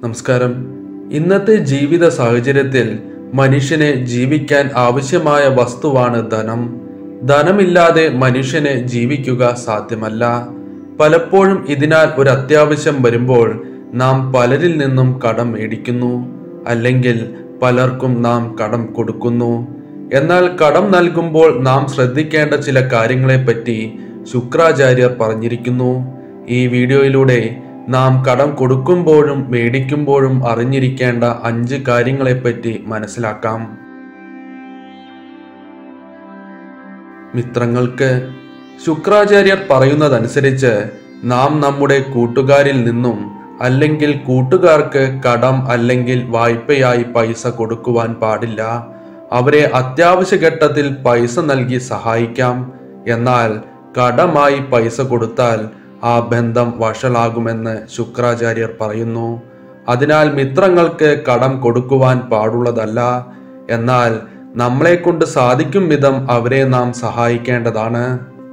നമസ്കാരം ഇന്നത്തെ ജീവിത സാഹചര്യത്തിൽ മനുഷ്യനെ ജീവിക്കാൻ ആവശ്യമായ വസ്തുവാണ് ധനം ധനമില്ലാതെ മനുഷ്യന് ജീവിക്കുക സാധ്യമല്ല പലപ്പോഴും ഇതിനാൽ ഒരു അത്യാവശ്യം വരുമ്പോൾ നാം പലരിൽ നിന്നും കടം മേടിക്കുന്നു അല്ലെങ്കിൽ പലർക്കും നാം കടം കൊടുക്കുന്നു എന്നാൽ കടം നൽകുമ്പോൾ നാം ശ്രദ്ധിക്കേണ്ട ചില കാര്യങ്ങളെപ്പറ്റി ശുക്രാചാര്യർ പറഞ്ഞിരിക്കുന്നു ഈ വീഡിയോയിലൂടെ നാം കടം കൊടുക്കുമ്പോഴും മേടിക്കുമ്പോഴും അറിഞ്ഞിരിക്കേണ്ട അഞ്ച് കാര്യങ്ങളെപ്പറ്റി മനസ്സിലാക്കാം മിത്രങ്ങൾക്ക് ശുക്രാചാര്യർ പറയുന്നതനുസരിച്ച് നാം നമ്മുടെ കൂട്ടുകാരിൽ നിന്നും അല്ലെങ്കിൽ കൂട്ടുകാർക്ക് കടം അല്ലെങ്കിൽ വായ്പയായി പൈസ കൊടുക്കുവാൻ പാടില്ല അവരെ അത്യാവശ്യ ഘട്ടത്തിൽ പൈസ നൽകി സഹായിക്കാം എന്നാൽ കടമായി പൈസ കൊടുത്താൽ ആ ബന്ധം വഷളാകുമെന്ന് ശുക്രാചാര്യർ പറയുന്നു അതിനാൽ മിത്രങ്ങൾക്ക് കടം കൊടുക്കുവാൻ പാടുള്ളതല്ല എന്നാൽ നമ്മളെ കൊണ്ട് സാധിക്കും വിധം അവരെ നാം സഹായിക്കേണ്ടതാണ്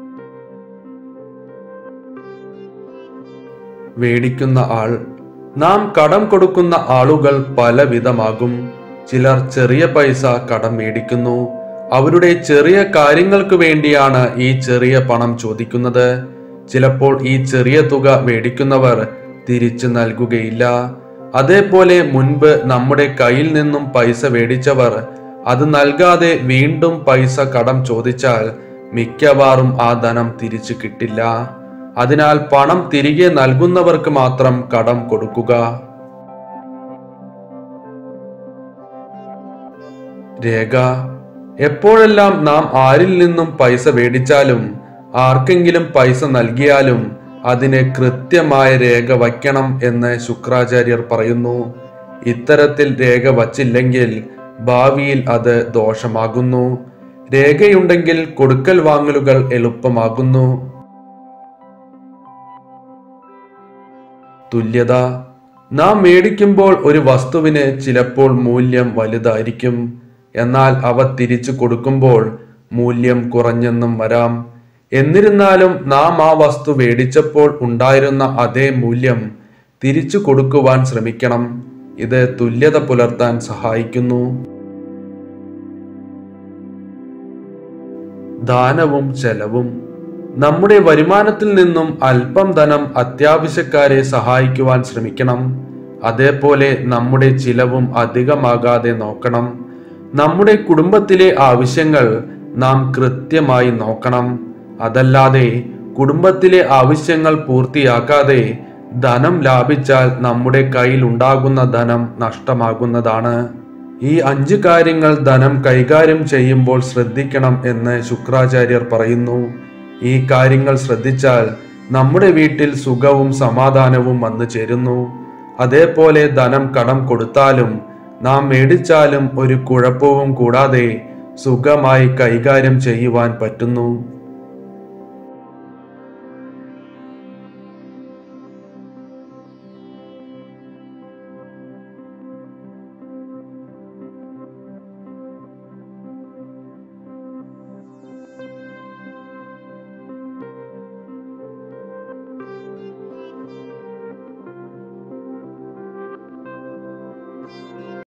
വേടിക്കുന്ന ആൾ നാം കടം കൊടുക്കുന്ന ആളുകൾ പലവിധമാകും ചിലർ ചെറിയ പൈസ കടം മേടിക്കുന്നു അവരുടെ ചെറിയ കാര്യങ്ങൾക്ക് വേണ്ടിയാണ് ഈ ചെറിയ പണം ചോദിക്കുന്നത് ചിലപ്പോൾ ഈ ചെറിയ തുക മേടിക്കുന്നവർ തിരിച്ചു നൽകുകയില്ല അതേപോലെ മുൻപ് നമ്മുടെ കയ്യിൽ നിന്നും പൈസ മേടിച്ചവർ അത് നൽകാതെ വീണ്ടും പൈസ കടം ചോദിച്ചാൽ മിക്കവാറും ആ ധനം തിരിച്ചു കിട്ടില്ല അതിനാൽ പണം തിരികെ നൽകുന്നവർക്ക് മാത്രം കടം കൊടുക്കുക രേഖ എപ്പോഴെല്ലാം നാം ആരിൽ നിന്നും പൈസ മേടിച്ചാലും ആർക്കെങ്കിലും പൈസ നൽകിയാലും അതിന് കൃത്യമായ രേഖ വയ്ക്കണം എന്ന് ശുക്രാചാര്യർ പറയുന്നു ഇത്തരത്തിൽ രേഖ വച്ചില്ലെങ്കിൽ ഭാവിയിൽ അത് ദോഷമാകുന്നു രേഖയുണ്ടെങ്കിൽ കൊടുക്കൽ വാങ്ങലുകൾ എളുപ്പമാകുന്നു തുല്യത നാം മേടിക്കുമ്പോൾ ഒരു വസ്തുവിന് ചിലപ്പോൾ മൂല്യം വലുതായിരിക്കും എന്നാൽ അവ തിരിച്ചു കൊടുക്കുമ്പോൾ മൂല്യം കുറഞ്ഞെന്നും വരാം എന്നിരുന്നാലും നാം ആ വസ്തു മേടിച്ചപ്പോൾ ഉണ്ടായിരുന്ന അതേ മൂല്യം തിരിച്ചു കൊടുക്കുവാൻ ശ്രമിക്കണം ഇത് തുല്യത പുലർത്താൻ സഹായിക്കുന്നു ദാനവും ചെലവും നമ്മുടെ വരുമാനത്തിൽ നിന്നും അല്പം ധനം അത്യാവശ്യക്കാരെ സഹായിക്കുവാൻ ശ്രമിക്കണം അതേപോലെ നമ്മുടെ ചിലവും അധികമാകാതെ നോക്കണം നമ്മുടെ കുടുംബത്തിലെ ആവശ്യങ്ങൾ നാം കൃത്യമായി നോക്കണം അതല്ലാതെ കുടുംബത്തിലെ ആവശ്യങ്ങൾ പൂർത്തിയാക്കാതെ ധനം ലാഭിച്ചാൽ നമ്മുടെ കയ്യിൽ ഉണ്ടാകുന്ന ധനം നഷ്ടമാകുന്നതാണ് ഈ അഞ്ച് കാര്യങ്ങൾ ധനം കൈകാര്യം ചെയ്യുമ്പോൾ ശ്രദ്ധിക്കണം എന്ന് ശുക്രാചാര്യർ പറയുന്നു ഈ കാര്യങ്ങൾ ശ്രദ്ധിച്ചാൽ നമ്മുടെ വീട്ടിൽ സുഖവും സമാധാനവും വന്നു ചേരുന്നു അതേപോലെ ധനം കടം കൊടുത്താലും നാം മേടിച്ചാലും ഒരു കുഴപ്പവും കൂടാതെ സുഖമായി കൈകാര്യം ചെയ്യുവാൻ പറ്റുന്നു